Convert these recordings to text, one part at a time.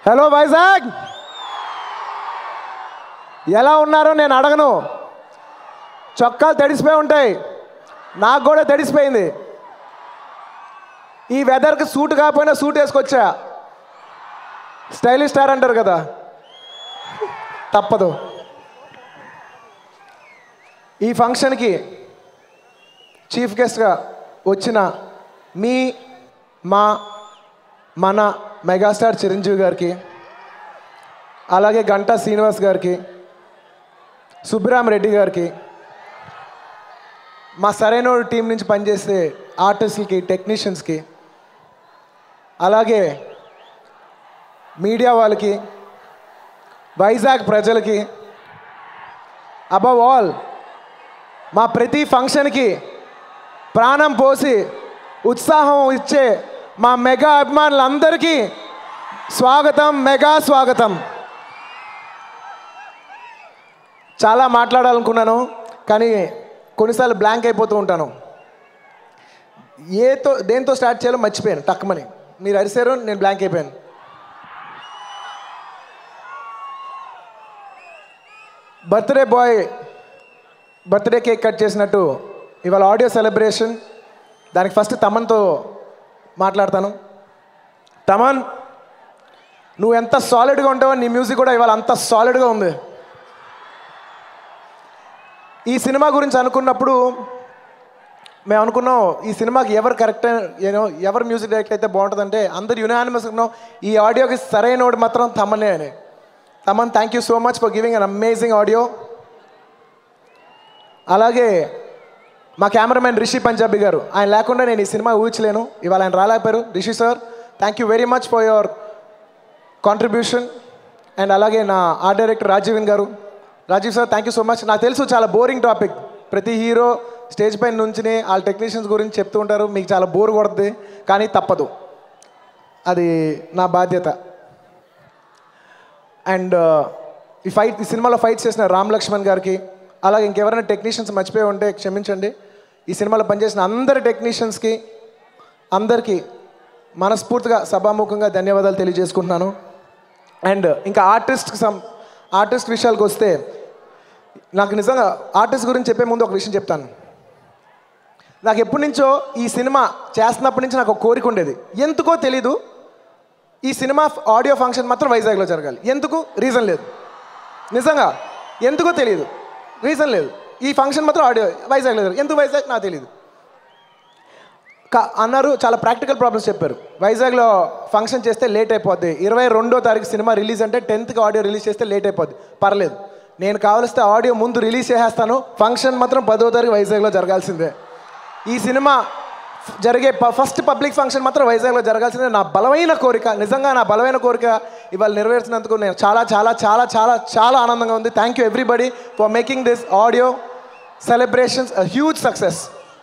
Hello Vizag ఎలా ఉన్నారో నేను అడగను చొక్కాలు తడిసిపోయి ఉంటాయి నాకు కూడా తడిసిపోయింది ఈ వెదర్కి సూట్ కాకపోయినా సూట్ వేసుకొచ్చా స్టైలిష్ స్టార్ అంటారు కదా తప్పదు ఈ ఫంక్షన్కి చీఫ్ గెస్ట్గా వచ్చిన మీ మా మన మెగాస్టార్ చిరంజీవి గారికి అలాగే గంటా శ్రీనివాస్ గారికి సుబ్బరామ్ రెడ్డి గారికి మా సరైన టీం నుంచి పనిచేసే ఆర్టిస్టులకి టెక్నీషియన్స్కి అలాగే మీడియా వాళ్ళకి వైజాగ్ ప్రజలకి అబవ్ ఆల్ మా ప్రతి ఫంక్షన్కి ప్రాణం పోసి ఉత్సాహం ఇచ్చే మా మెగా అభిమానులందరికీ స్వాగతం మెగా స్వాగతం చాలా మాట్లాడాలనుకున్నాను కానీ కొన్నిసార్లు బ్లాంక్ అయిపోతూ ఉంటాను ఏతో దేంతో స్టార్ట్ చేయాలో మర్చిపోయాను టక్మని మీరు అరిసారు నేను బ్లాంక్ అయిపోయాను birthday boy birthday cake cut చేసినట్టు ఇవాళ ఆడియో సెలబ్రేషన్ దానికి ఫస్ట్ తమన్తో మాట్లాడతాను తమన్ నువ్వు ఎంత సాలిడ్గా ఉంటావో నీ మ్యూజిక్ కూడా ఇవాళ అంత సాలిడ్గా ఉంది ఈ సినిమా గురించి అనుకున్నప్పుడు మేము అనుకున్నాం ఈ సినిమాకి ఎవరు కరెక్ట్ ఏనో ఎవరు మ్యూజిక్ డైరెక్టర్ అయితే బాగుంటుందంటే అందరు యునానిమస్ ఉన్నాం ఈ ఆడియోకి సరైనోడు మాత్రం తమనే అని Thaman thank you so much for giving an amazing audio అలాగే మా కెమెరామెన్ రిషి పంజాబీ గారు ఆయన లేకుండా నేను ఈ సినిమా ఊహించలేను ఇవాళ ఆయన రాలేకపోయారు Rishi sir thank you very much for your contribution and అలాగే నా ఆర్ట్ డైరెక్టర్ రాజీవన్ గారు Rajeev sir thank you so much నాకు తెలుసు చాలా బోరింగ్ టాపిక్ ప్రతి హీరో స్టేజ్ పైన నుంచి వాళ్ళ టెక్నీషియన్స్ గురించి చెప్తూ ఉంటారు మీకు చాలా బోర్ కొడుతుంది కానీ తప్పదు అది నా బాధ్యత అండ్ ఈ ఫైట్ ఈ సినిమాలో ఫైట్ చేసిన రామ్ లక్ష్మణ్ గారికి అలాగే ఇంకెవరైనా టెక్నీషియన్స్ మర్చిపోయి ఉంటే క్షమించండి ఈ సినిమాలో పనిచేసిన అందరి టెక్నీషియన్స్కి అందరికీ మనస్ఫూర్తిగా సభాముఖంగా ధన్యవాదాలు తెలియజేసుకుంటున్నాను అండ్ ఇంకా ఆర్టిస్ట్కి సం ఆర్టిస్ట్ విషయాలకు వస్తే నాకు నిజంగా ఆర్టిస్ట్ గురించి చెప్పే ముందు ఒక విషయం చెప్తాను నాకు ఎప్పటి నుంచో ఈ సినిమా చేస్తున్నప్పటి నుంచి నాకు ఒక కోరిక ఉండేది ఎందుకో తెలీదు ఈ సినిమా ఆడియో ఫంక్షన్ మాత్రం వైజాగ్లో జరగాలి ఎందుకు రీజన్ లేదు నిజంగా ఎందుకో తెలియదు రీజన్ లేదు ఈ ఫంక్షన్ మాత్రం ఆడియో వైజాగ్లో జరగాలి ఎందుకు వైజాగ్ నాకు తెలియదు కా- అన్నారు చాలా ప్రాక్టికల్ ప్రాబ్లమ్స్ చెప్పారు వైజాగ్లో ఫంక్షన్ చేస్తే లేట్ అయిపోద్ది ఇరవై రెండో తారీఖు సినిమా రిలీజ్ అంటే టెన్త్కి ఆడియో రిలీజ్ చేస్తే లేట్ అయిపోద్ది పర్లేదు నేను కావలిస్తే ఆడియో ముందు రిలీజ్ చేసేస్తాను ఫంక్షన్ మాత్రం పదో తారీఖు వైజాగ్లో జరగాల్సిందే ఈ సినిమా ఫ్- జరిగే ప- ఫస్ట్ పబ్లిక్ ఫంక్షన్ మాత్రం వైజాగ్లో జరగాల్సిందే నా బలమైన కోరిక నిజంగా నా బలమైన కోరిక ఇవాళ నెరవేర్చినందుకు నేను చాలా చాలా చాలా చాలా చాలా ఆనందంగా ఉంది thank you everybody for making this audio celebrations huge success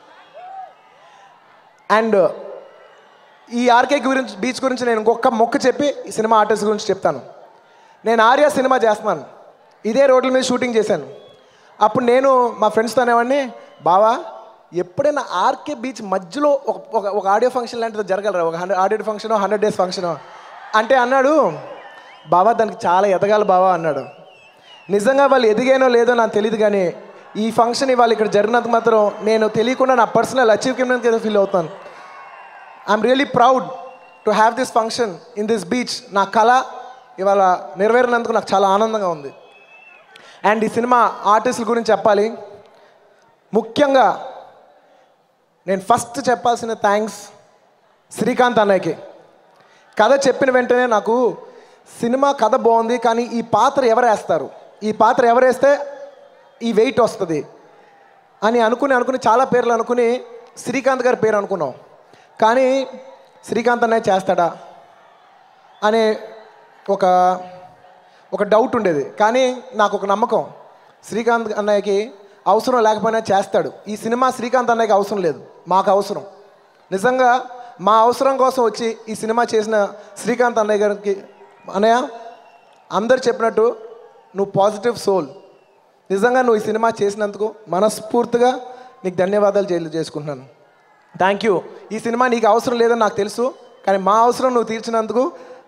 and ఈ ఆర్కే గురించి బీచ్ గురించి నేను ఇంకొక మొక్క చెప్పి ఈ సినిమా ఆర్టిస్ట్ గురించి చెప్తాను నేను ఆర్య సినిమా చేస్తున్నాను ఇదే రోడ్ల మీద షూటింగ్ చేశాను అప్పుడు నేను మా ఫ్రెండ్స్తో అనేవాడిని బావా ఎప్పుడైనా ఆర్కే బీచ్ మధ్యలో ఒక ఒక ఒక ఆడియో ఫంక్షన్ లాంటిది జరగలరా ఒక హండ్రెడ్ ఆడియో ఫంక్షనో హండ్రెడ్ డేస్ ఫంక్షనో అంటే అన్నాడు బావా దానికి చాలా ఎదగాలి బావా అన్నాడు నిజంగా వాళ్ళు ఎదిగానో లేదో నాకు తెలియదు కానీ ఈ ఫంక్షన్ ఇవాళ ఇక్కడ జరిగినంత మాత్రం నేను తెలియకుండా నా పర్సనల్ అచీవ్మెంట్ ఏదో ఫీల్ అవుతాను I'm really proud to have this function in this beach నా కళ ఇవాళ నెరవేరినందుకు నాకు చాలా ఆనందంగా ఉంది అండ్ ఈ సినిమా ఆర్టిస్టుల గురించి చెప్పాలి ముఖ్యంగా నేను ఫస్ట్ చెప్పాల్సిన థ్యాంక్స్ శ్రీకాంత్ అన్నయ్యకి కథ చెప్పిన వెంటనే నాకు సినిమా కథ బాగుంది కానీ ఈ పాత్ర ఎవరు వేస్తారు ఈ పాత్ర ఎవరు వేస్తే ఈ వెయిట్ వస్తుంది అని అనుకుని అనుకుని చాలా పేర్లు అనుకుని శ్రీకాంత్ గారి పేరు అనుకున్నాం కానీ శ్రీకాంత్ అన్నయ్య చేస్తాడా అనే ఒక ఒక డౌట్ ఉండేది కానీ నాకు ఒక నమ్మకం శ్రీకాంత్ అన్నయ్యకి అవసరం లేకపోయినా చేస్తాడు ఈ సినిమా శ్రీకాంత్ అన్నయ్యకి అవసరం లేదు మాకు అవసరం నిజంగా మా అవసరం కోసం వచ్చి ఈ సినిమా చేసిన శ్రీకాంత్ అన్నయ్య గారికి అన్నయ్య అందరు చెప్పినట్టు నువ్వు పాజిటివ్ సోల్ నిజంగా నువ్వు ఈ సినిమా చేసినందుకు మనస్ఫూర్తిగా నీకు ధన్యవాదాలు చేయ- చేసుకుంటున్నాను థ్యాంక్ యూ ఈ సినిమా నీకు అవసరం లేదని నాకు తెలుసు కానీ మా అవసరం నువ్వు తీర్చినందుకు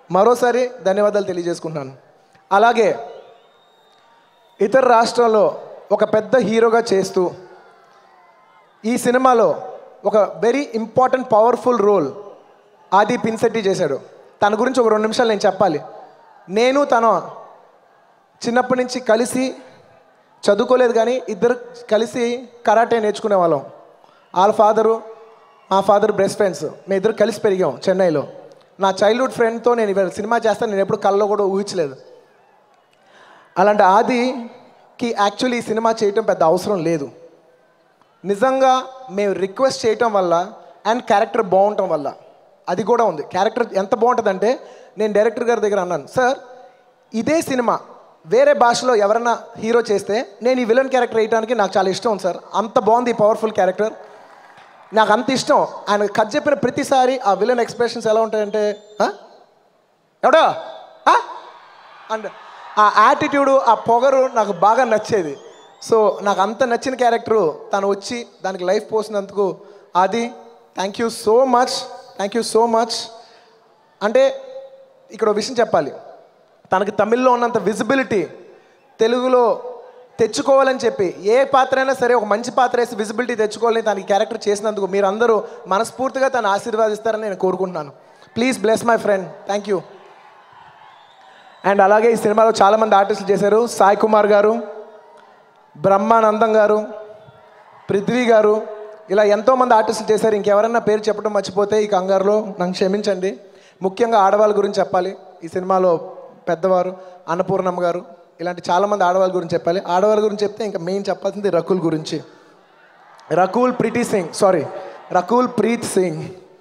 మరోసారి ధన్యవాదాలు తెలియజేసుకుంటున్నాను అలాగే ఇతర రాష్ట్రాల్లో ఒక పెద్ద హీరోగా చేస్తూ ఈ సినిమాలో ఒక వెరీ ఇంపార్టెంట్ పవర్ఫుల్ రోల్ ఆది పిన్సెట్టి చేశాడు తన గురించి ఒక రెండు నిమిషాలు నేను చెప్పాలి నేను తను చిన్నప్పటి నుంచి కలిసి చదువుకోలేదు కానీ ఇద్దరు కలిసి కరాటే నేర్చుకునే వాళ్ళం వాళ్ళ ఫాదరు మా ఫాదర్ బెస్ట్ ఫ్రెండ్స్ మేము ఇద్దరు కలిసి పెరిగాం చెన్నైలో నా చైల్డ్హుడ్ ఫ్రెండ్తో నేను ఇవాళ సినిమా చేస్తాను నేను ఎప్పుడు కళ్ళలో కూడా ఊహించలేదు అలాంటి ఆదికి యాక్చువల్లీ ఈ సినిమా చేయటం పెద్ద అవసరం లేదు నిజంగా మేము రిక్వెస్ట్ చేయటం వల్ల అండ్ క్యారెక్టర్ బాగుండటం వల్ల అది కూడా ఉంది క్యారెక్టర్ ఎంత బాగుంటుందంటే నేను డైరెక్టర్ గారి దగ్గర అన్నాను సార్ ఇదే సినిమా వేరే భాషలో ఎవరైనా హీరో చేస్తే నేను ఈ విలన్ క్యారెక్టర్ వేయడానికి నాకు చాలా ఇష్టం సార్ అంత బాగుంది ఈ పవర్ఫుల్ క్యారెక్టర్ నాకు అంత ఇష్టం ఆయన కథ చెప్పిన ప్రతిసారి ఆ విలన్ ఎక్స్ప్రెషన్స్ ఎలా ఉంటాయంటే "ఆ? ఎవడా ఆ?" అండ్ ఆ యాటిట్యూడు ఆ పొగరు నాకు బాగా నచ్చేది సో నాకు అంత నచ్చిన క్యారెక్టరు తను వచ్చి దానికి లైఫ్ పోసినందుకు అది thank you so much thank you so much అంటే ఇక్కడ ఒక విషయం చెప్పాలి తనకి తమిళ్లో ఉన్నంత విజిబిలిటీ తెలుగులో తెచ్చుకోవాలని చెప్పి ఏ పాత్ర అయినా సరే ఒక మంచి పాత్ర వేసి విజిబిలిటీ తెచ్చుకోవాలని తనకి క్యారెక్టర్ చేసినందుకు మీరందరూ మనస్ఫూర్తిగా తను ఆశీర్వాదిస్తారని నేను కోరుకుంటున్నాను please bless my friend thank you and అలాగే ఈ సినిమాలో చాలామంది ఆర్టిస్టులు చేశారు సాయి కుమార్ గారు బ్రహ్మానందం గారు పృథ్వీ గారు ఇలా ఎంతోమంది ఆర్టిస్టులు చేశారు ఇంకెవరన్నా పేరు చెప్పడం మర్చిపోతే ఈ కంగారులో నన్ను క్షమించండి ముఖ్యంగా ఆడవాళ్ళ గురించి చెప్పాలి ఈ సినిమాలో పెద్దవారు అన్నపూర్ణమ్మ గారు ఇలాంటి చాలామంది ఆడవాళ్ళ గురించి చెప్పాలి ఆడవాళ్ళ గురించి చెప్తే ఇంకా మెయిన్ చెప్పాల్సింది రకుల్ గురించి రకుల్ ప్రీతి సింగ్ సారీ రకుల్ ప్రీత్ సింగ్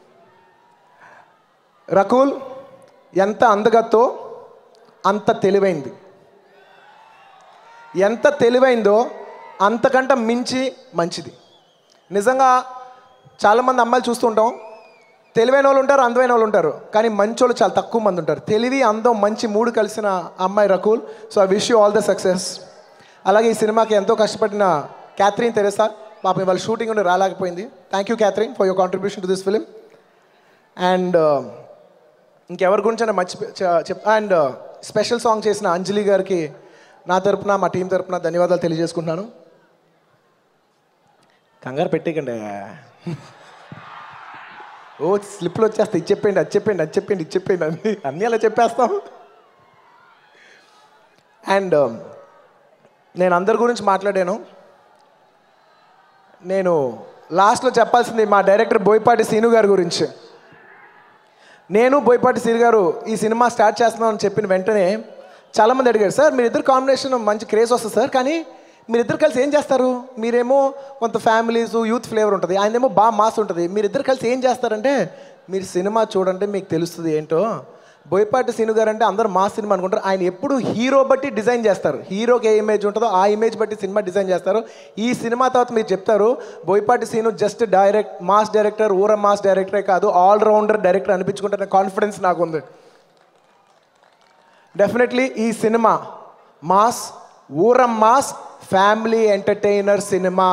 రకుల్ ఎంత అందగత్తో అంత తెలివైంది ఎంత తెలివైందో అంతకంట మించి మంచిది నిజంగా చాలామంది అమ్మాయిలు చూస్తుంటాం తెలివైన వాళ్ళు ఉంటారు అందమైన వాళ్ళు ఉంటారు కానీ మంచోళ్ళు చాలా తక్కువ మంది ఉంటారు తెలివి అందం మంచి మూడు కలిసిన అమ్మాయి Rakul so I wish you all the success అలాగే ఈ సినిమాకి ఎంతో కష్టపడిన క్యాథరిన్ తెరెసా పాపం ఇవాళ షూటింగ్ ఉండి రాలేకపోయింది thank you Catherine for your contribution to this film and ఇంకెవరి గురించి మర్చి చెప్ అండ్ స్పెషల్ సాంగ్ చేసిన అంజలి గారికి నా తరపున మా టీం తరపున ధన్యవాదాలు తెలియజేసుకుంటున్నాను కంగారు పెట్టేకండి ఓ స్లిప్లు వచ్చేస్తాయి ఇది చెప్పండి అది చెప్పండి అది చెప్పండి ఇది చెప్పండి అన్ని అన్నీ అలా చెప్పేస్తాం అండ్ నేను అందరి గురించి మాట్లాడాను నేను లాస్ట్లో చెప్పాల్సింది మా డైరెక్టర్ బోయపాటి సీను గారి గురించి నేను బోయపాటి సీను గారు ఈ సినిమా స్టార్ట్ చేస్తున్నామని చెప్పిన వెంటనే చాలామంది అడిగారు సార్ మీరిద్దరు కాంబినేషన్ మంచి క్రేజ్ వస్తుంది సార్ కానీ మీరిద్దరు కలిసి ఏం చేస్తారు మీరేమో కొంత ఫ్యామిలీస్ యూత్ ఫ్లేవర్ ఉంటుంది ఆయనేమో బాగా మాస్ ఉంటుంది మీరిద్దరు కలిసి ఏం చేస్తారంటే మీరు సినిమా చూడండి మీకు తెలుస్తుంది ఏంటో బోయపాటి సీను గారు అంటే అందరూ మా సినిమా అనుకుంటారు ఆయన ఎప్పుడు హీరో బట్టి డిజైన్ చేస్తారు హీరోకి ఏ ఇమేజ్ ఉంటుందో ఆ ఇమేజ్ బట్టి సినిమా డిజైన్ చేస్తారు ఈ సినిమా తర్వాత మీరు చెప్తారు Boyapati Seenu just direct mass director ఊర మాస్ డైరెక్టరే కాదు ఆల్ రౌండర్ డైరెక్టర్ అనిపించుకుంటున్న కాన్ఫిడెన్స్ నాకుంది డెఫినెట్లీ ఈ సినిమా మాస్ ఊరం మాస్ ఫ్యామిలీ ఎంటర్టైనర్ సినిమా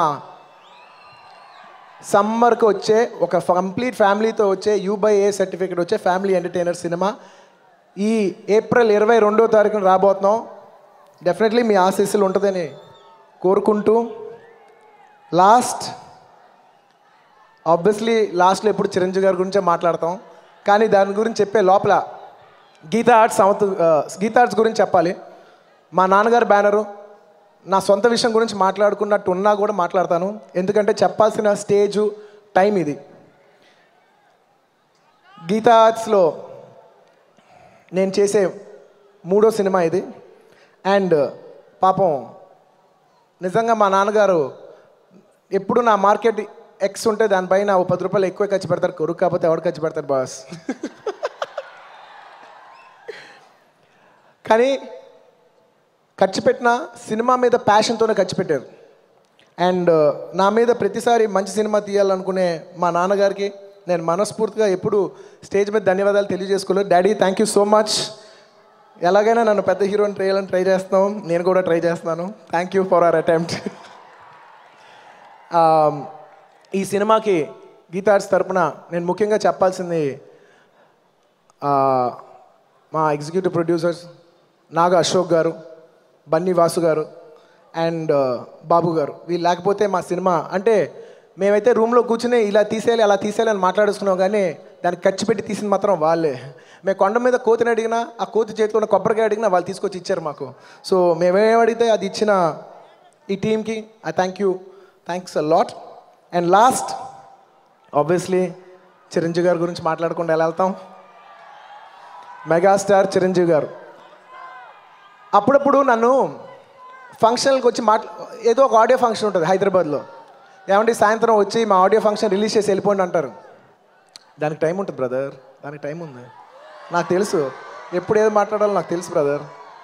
సమ్మర్కి వచ్చే ఒక కంప్లీట్ ఫ్యామిలీతో వచ్చే యూ బై ఏ సర్టిఫికేట్ వచ్చే ఫ్యామిలీ ఎంటర్టైనర్ సినిమా ఈ ఏప్రిల్ ఇరవై రెండో తారీఖున రాబోతున్నాం డెఫినెట్లీ మీ ఆశీస్సులు ఉంటుందని కోరుకుంటూ లాస్ట్ ఆబ్వియస్లీ లాస్ట్లో ఎప్పుడు చిరంజీవి గారి గురించే మాట్లాడతాం కానీ దాని గురించి చెప్పే లోపల గీతా ఆర్ట్స్ సంవత్ గీతా ఆర్ట్స్ గురించి చెప్పాలి మా నాన్నగారు బ్యానరు నా సొంత విషయం గురించి మాట్లాడుకున్నట్టు ఉన్నా కూడా మాట్లాడతాను ఎందుకంటే చెప్పాల్సిన స్టేజు టైం ఇది గీతా ఆర్ట్స్లో నేను చేసే మూడో సినిమా ఇది అండ్ పాపం నిజంగా మా నాన్నగారు ఎప్పుడు నా మార్కెట్ ఎక్స్ ఉంటే దానిపైన ఓ పది రూపాయలు ఎక్కువ ఖర్చు పెడతారు కొరుకు కాకపోతే ఎవడు ఖర్చు పెడతారు బాస్ కానీ ఖర్చు పెట్టిన సినిమా మీద ప్యాషన్తోనే ఖర్చు పెట్టారు అండ్ నా మీద ప్రతిసారి మంచి సినిమా తీయాలనుకునే మా నాన్నగారికి నేను మనస్ఫూర్తిగా ఎప్పుడు స్టేజ్ మీద ధన్యవాదాలు తెలియజేసుకోలేదు daddy thank you so much ఎలాగైనా నన్ను పెద్ద హీరోని ట్రై చేయాలని ట్రై చేస్తున్నాం నేను కూడా ట్రై చేస్తున్నాను thank you for our attempt ఈ సినిమాకి గీతార్స్ తరపున నేను ముఖ్యంగా చెప్పాల్సింది ఆ, మా ఎగ్జిక్యూటివ్ ప్రొడ్యూసర్స్ నాగ అశోక్ గారు బన్నీ వాసు గారు అండ్ బాబు గారు వీళ్ళు లేకపోతే మా సినిమా అంటే మేమైతే రూమ్లో కూర్చుని ఇలా తీసేయాలి అలా తీసేయాలి అని మాట్లాడుకున్నాం కానీ దానికి ఖర్చు పెట్టి తీసింది మాత్రం వాళ్ళే మేము కొండ మీద కోతిని అడిగినా ఆ కోతి చేతిలో ఉన్న కొబ్బరికాయ అడిగినా వాళ్ళు తీసుకొచ్చి ఇచ్చారు మాకు సో మేమేం అడిగితే అది ఇచ్చిన ఈ టీంకి I thank you thanks a lot and last obviously Chiranjeevi గారి గురించి మాట్లాడకుండా ఎలా వెళ్తాం మెగాస్టార్ చిరంజీవి గారు అప్పుడప్పుడు నన్ను ఫంక్షన్కి వచ్చి మాట్లా ఏదో ఒక ఆడియో ఫంక్షన్ ఉంటుంది హైదరాబాద్లో ఏమంటే సాయంత్రం వచ్చి మా ఆడియో ఫంక్షన్ రిలీజ్ చేసి వెళ్ళిపోండి అంటారు దానికి టైం ఉంటుంది బ్రదర్ దానికి టైం ఉంది నాకు తెలుసు ఎప్పుడు ఏదో మాట్లాడాలో నాకు తెలుసు బ్రదర్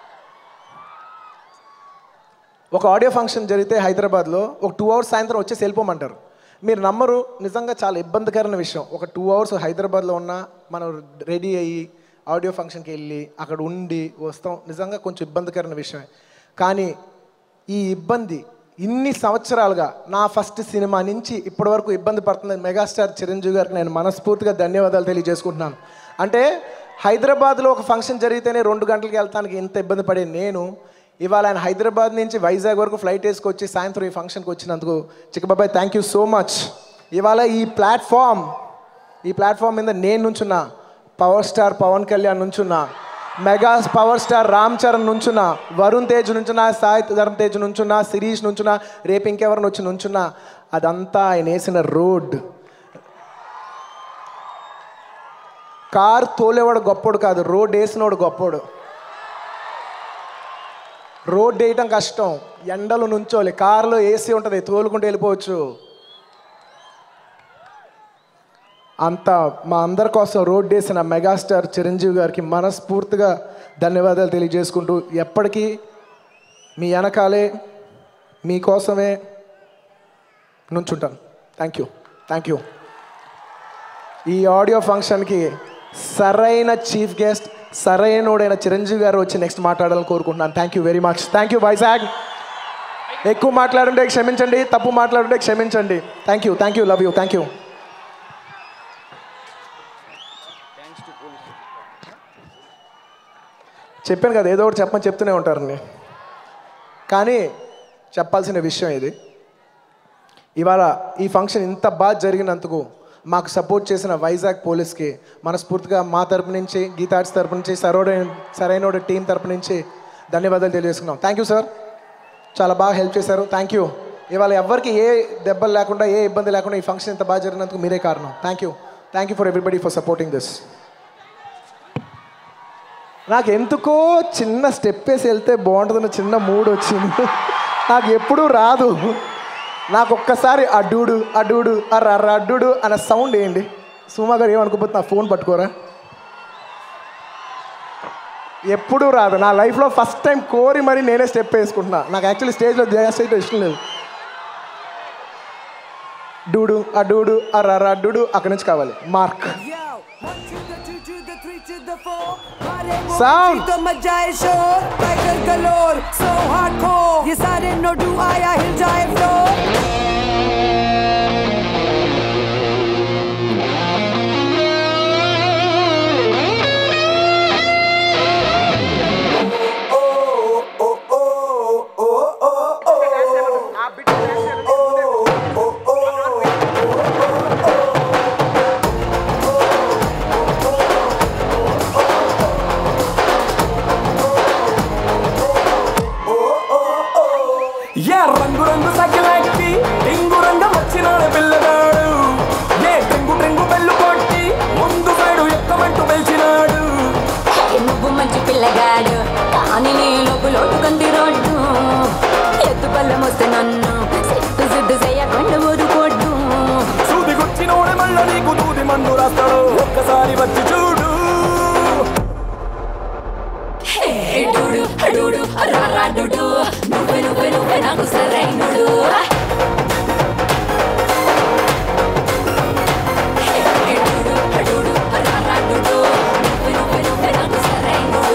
ఒక ఆడియో ఫంక్షన్ జరిగితే హైదరాబాద్లో ఒక టూ అవర్స్ సాయంత్రం వచ్చేసి వెళ్ళిపోమంటారు మీరు నమ్మరు నిజంగా చాలా ఇబ్బందికరమైన విషయం ఒక టూ అవర్స్ హైదరాబాద్లో ఉన్న మనం రెడీ అయ్యి ఆడియో ఫంక్షన్కి వెళ్ళి అక్కడ ఉండి వస్తాం నిజంగా కొంచెం ఇబ్బందికరమైన విషయమే కానీ ఈ ఇబ్బంది ఇన్ని సంవత్సరాలుగా నా ఫస్ట్ సినిమా నుంచి ఇప్పటి వరకు ఇబ్బంది పడుతుంది మెగాస్టార్ చిరంజీవి గారికి నేను మనస్ఫూర్తిగా ధన్యవాదాలు తెలియజేసుకుంటున్నాను అంటే హైదరాబాద్లో ఒక ఫంక్షన్ జరిగితేనే రెండు గంటలకు వెళ్తానికి ఇంత ఇబ్బంది పడే నేను ఇవాళ ఆయన హైదరాబాద్ నుంచి వైజాగ్ వరకు ఫ్లైట్ వేసుకొచ్చి సాయంత్రం ఈ ఫంక్షన్కి వచ్చినందుకు చిక్కబాబాయ్ థ్యాంక్ యూ సో మచ్ ఇవాళ ఈ ప్లాట్ఫామ్ ఈ ప్లాట్ఫామ్ మీద నేను నుంచున్నా పవర్ స్టార్ పవన్ కళ్యాణ్ నుంచున్నా mega power star Ram Charan నుంచున్నా వరుణ్ తేజ్ నుంచున్నా సాయి ధర్మ్ తేజ్ నుంచున్నా శిరీష్ నుంచున్నా రేపు ఇంకెవరిని వచ్చి నుంచున్నా అదంతా ఆయన వేసిన రోడ్ కార్ తోలేవాడు గొప్పోడు కాదు రోడ్ వేసినోడు గొప్పోడు రోడ్ వేయటం కష్టం ఎండలు నుంచోలి కార్లో ఏసీ ఉంటుంది తోలుకుంటూ వెళ్ళిపోవచ్చు అంత మా అందరి కోసం రోడ్ వేసిన మెగాస్టార్ చిరంజీవి గారికి మనస్ఫూర్తిగా ధన్యవాదాలు తెలియజేసుకుంటూ ఎప్పటికీ మీ వెనకాలే మీకోసమే నుంచుంటాను థ్యాంక్ యూ థ్యాంక్ యూ ఈ ఆడియో ఫంక్షన్కి సరైన చీఫ్ గెస్ట్ సరైనోడైన చిరంజీవి గారు వచ్చి నెక్స్ట్ మాట్లాడాలని కోరుకుంటున్నాను thank you very much thank you Vizag ఎక్కువ మాట్లాడుంటే క్షమించండి తప్పు మాట్లాడుంటే క్షమించండి thank you thank you love you thank you చెప్పాను కదా ఏదో ఒకటి చెప్పమని చెప్తూనే ఉంటారండి కానీ చెప్పాల్సిన విషయం ఇది ఇవాళ ఈ ఫంక్షన్ ఇంత బాగా జరిగినందుకు మాకు సపోర్ట్ చేసిన వైజాగ్ పోలీస్కి మనస్ఫూర్తిగా మా తరపు నుంచి గీతార్ట్స్ తరపు నుంచి సరైన సరైన టీం తరపు నుంచి ధన్యవాదాలు తెలియజేసుకున్నాం థ్యాంక్ యూ సార్ చాలా బాగా హెల్ప్ చేశారు థ్యాంక్ యూ ఇవాళ ఎవరికి ఏ దెబ్బలు లేకుండా ఏ ఇబ్బంది లేకుండా ఈ ఫంక్షన్ ఇంత బాగా జరిగినందుకు మీరే కారణం thank you thank you for everybody for supporting this నాకు ఎందుకో చిన్న స్టెప్ వేసి వెళ్తే బాగుంటుందన్న చిన్న మూడ్ వచ్చింది నాకు ఎప్పుడూ రాదు నాకు ఒక్కసారి అడ్డుడు అడ్డుడు అర్ర అడ్డుడు అనే సౌండ్ వేయండి సుమా గారు ఏమనుకోపోతే నా ఫోన్ పట్టుకోరా ఎప్పుడూ రాదు నా లైఫ్లో ఫస్ట్ టైం కోరి మరి నేనే స్టెప్ వేసుకుంటున్నా నాకు యాక్చువల్లీ స్టేజ్లో డ్యాన్స్ అయితే ఇష్టం లేదు డూడు అడ్డుడు అర్ర అడ్డుడు అక్కడి నుంచి కావాలి mark Yo, one to the two to the three to the four. Hare Mohan Sound. तो मचाए शोर टाइगर गलोर so hardcore ये सारे नोडू आया हिल जाए फ्लोर ఏ రంగు రంగు సకిలెక్కి టింగు రంగం వచ్చినాడు పిల్లగాడు ఏ టెంగు టెంగు బెల్లు కొట్టి ముందు సైడు ఎక్కమంటూ పిలిచినాడు ఏ నువ్వు మంచి పిల్లగాడు కానీ నీ లోపు లోటు కంది రోడ్డు ఎత్తు పళ్ళం వస్తే నన్ను సిట్టు సిట్టు చేయకుండా ఊరుకోడ్డు సూది గుచ్చినోడే మళ్ళీ నీకు దూది మందు రాస్తాడు ఒక్కసారి వచ్చి చూడు హే డూడు డూడు రారా డూడు నువ్వే నువ్వే నువ్వే నాకు సరైనడు హే డూడు డూడు రారా డూడు నువ్వే నువ్వే నువ్వే నాకు సరైనడు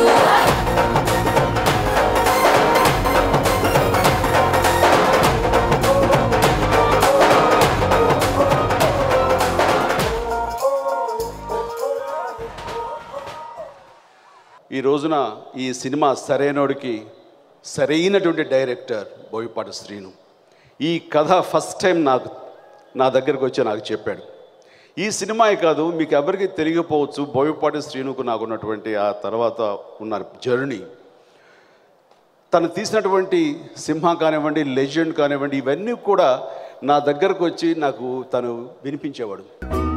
ఈ రోజున ఈ సినిమా సరైనోడికి సరైనటువంటి డైరెక్టర్ బోయపాటి శ్రీను ఈ కథ ఫస్ట్ టైం నాకు నా దగ్గరకు వచ్చి నాకు చెప్పాడు ఈ సినిమాయే కాదు మీకు ఎవరికి తెలియకపోవచ్చు బోయపాటి శ్రీనుకు నాకు ఉన్నటువంటి ఆ తర్వాత ఉన్న జర్నీ తను తీసినటువంటి సింహ కానివ్వండి లెజెండ్ కానివ్వండి ఇవన్నీ కూడా నా దగ్గరకు వచ్చి నాకు తను వినిపించేవాడు